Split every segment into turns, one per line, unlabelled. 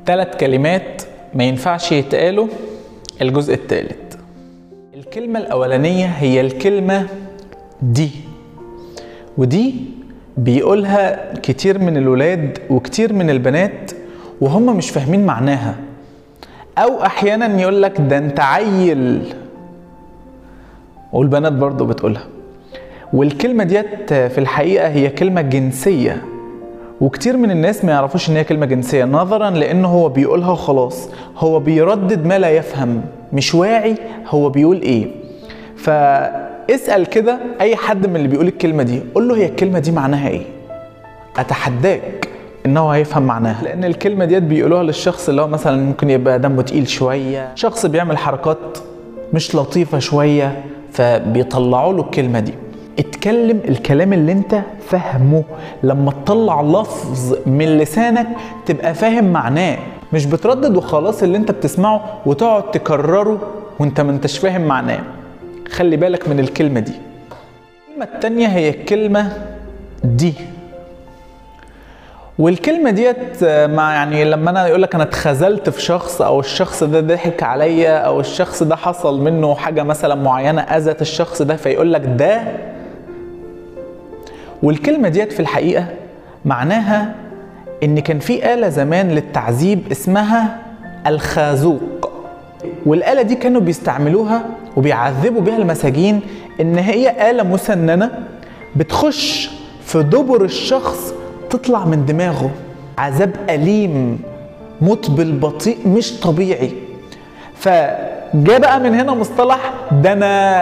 ثلاث كلمات ما ينفعش يتقالوا الجزء الثالث الكلمة الأولانية هي الكلمة دي ودي بيقولها كتير من الولاد وكتير من البنات وهم مش فاهمين معناها أو أحيانا يقول لك ده أنت عيل والبنات برضو بتقولها والكلمة ديت في الحقيقة هي كلمة جنسية وكتير من الناس ما يعرفوش ان هي كلمة جنسية نظرا لانه هو بيقولها وخلاص هو بيردد ما لا يفهم مش واعي هو بيقول ايه فاسأل كده اي حد من اللي بيقول الكلمة دي قول له هي الكلمة دي معناها ايه اتحداك ان هو هيفهم معناها لان الكلمة ديت بيقولوها للشخص اللي هو مثلا ممكن يبقى دمه تقيل شوية شخص بيعمل حركات مش لطيفة شوية فبيطلعوا له الكلمة دي اتكلم الكلام اللي انت فاهمه لما تطلع لفظ من لسانك تبقى فاهم معناه مش بتردد وخلاص اللي انت بتسمعه وتقعد تكرره وانت ما انتش فاهم معناه خلي بالك من الكلمة دي الكلمة التانية هي الكلمة دي والكلمة ديت مع يعني لما انا يقول لك انا اتخذلت في شخص او الشخص ده ضحك عليا او الشخص ده حصل منه حاجة مثلا معينة اذت الشخص ده فيقول لك ده والكلمة ديت في الحقيقة معناها إن كان في آلة زمان للتعذيب اسمها الخازوق والآلة دي كانوا بيستعملوها وبيعذبوا بيها المساجين إن هي آلة مسننة بتخش في دبر الشخص تطلع من دماغه عذاب أليم موت بالبطيء مش طبيعي فجاء بقى من هنا مصطلح ده أنا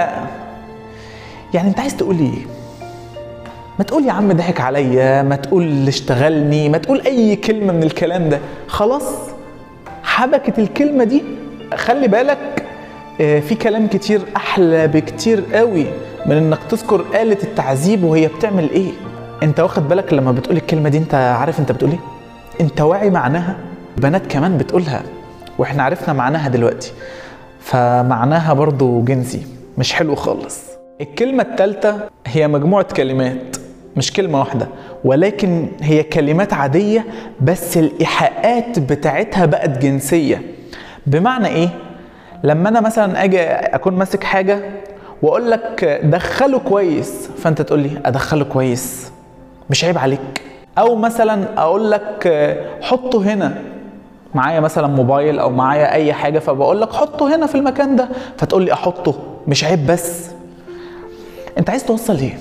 يعني أنت عايز تقول إيه؟ ما تقول يا عم ضحك عليا ما تقول اشتغلني ما تقول اي كلمه من الكلام ده خلاص حبكت الكلمه دي خلي بالك في كلام كتير احلى بكتير قوي من انك تذكر آلة التعذيب وهي بتعمل ايه انت واخد بالك لما بتقول الكلمه دي انت عارف انت بتقول ايه انت واعي معناها بنات كمان بتقولها واحنا عرفنا معناها دلوقتي فمعناها برضو جنسي مش حلو خالص الكلمة الثالثة هي مجموعة كلمات مش كلمة واحدة ولكن هي كلمات عادية بس الإيحاءات بتاعتها بقت جنسية بمعنى إيه؟ لما أنا مثلا أجي أكون ماسك حاجة وأقول لك دخله كويس فأنت تقول لي أدخله كويس مش عيب عليك أو مثلا أقول لك حطه هنا معايا مثلا موبايل أو معايا أي حاجة فبقول لك حطه هنا في المكان ده فتقول لي أحطه مش عيب بس انت عايز توصل ايه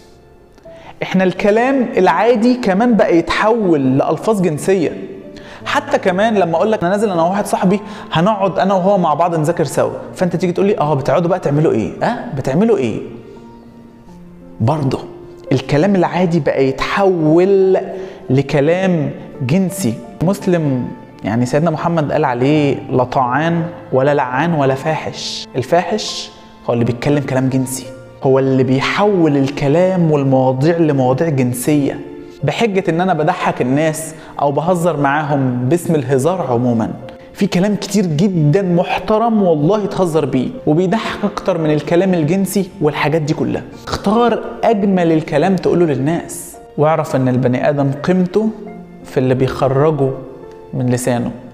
احنا الكلام العادي كمان بقى يتحول لالفاظ جنسيه حتى كمان لما اقول لك انا نازل انا وواحد صاحبي هنقعد انا وهو مع بعض نذاكر سوا فانت تيجي تقول لي اه بتقعدوا بقى تعملوا ايه اه بتعملوا ايه برضه الكلام العادي بقى يتحول لكلام جنسي مسلم يعني سيدنا محمد قال عليه لا طاعان ولا لعان ولا فاحش الفاحش هو اللي بيتكلم كلام جنسي هو اللي بيحول الكلام والمواضيع لمواضيع جنسية بحجة ان انا بضحك الناس او بهزر معاهم باسم الهزار عموما في كلام كتير جدا محترم والله تهزر بيه وبيضحك اكتر من الكلام الجنسي والحاجات دي كلها اختار اجمل الكلام تقوله للناس واعرف ان البني ادم قيمته في اللي بيخرجه من لسانه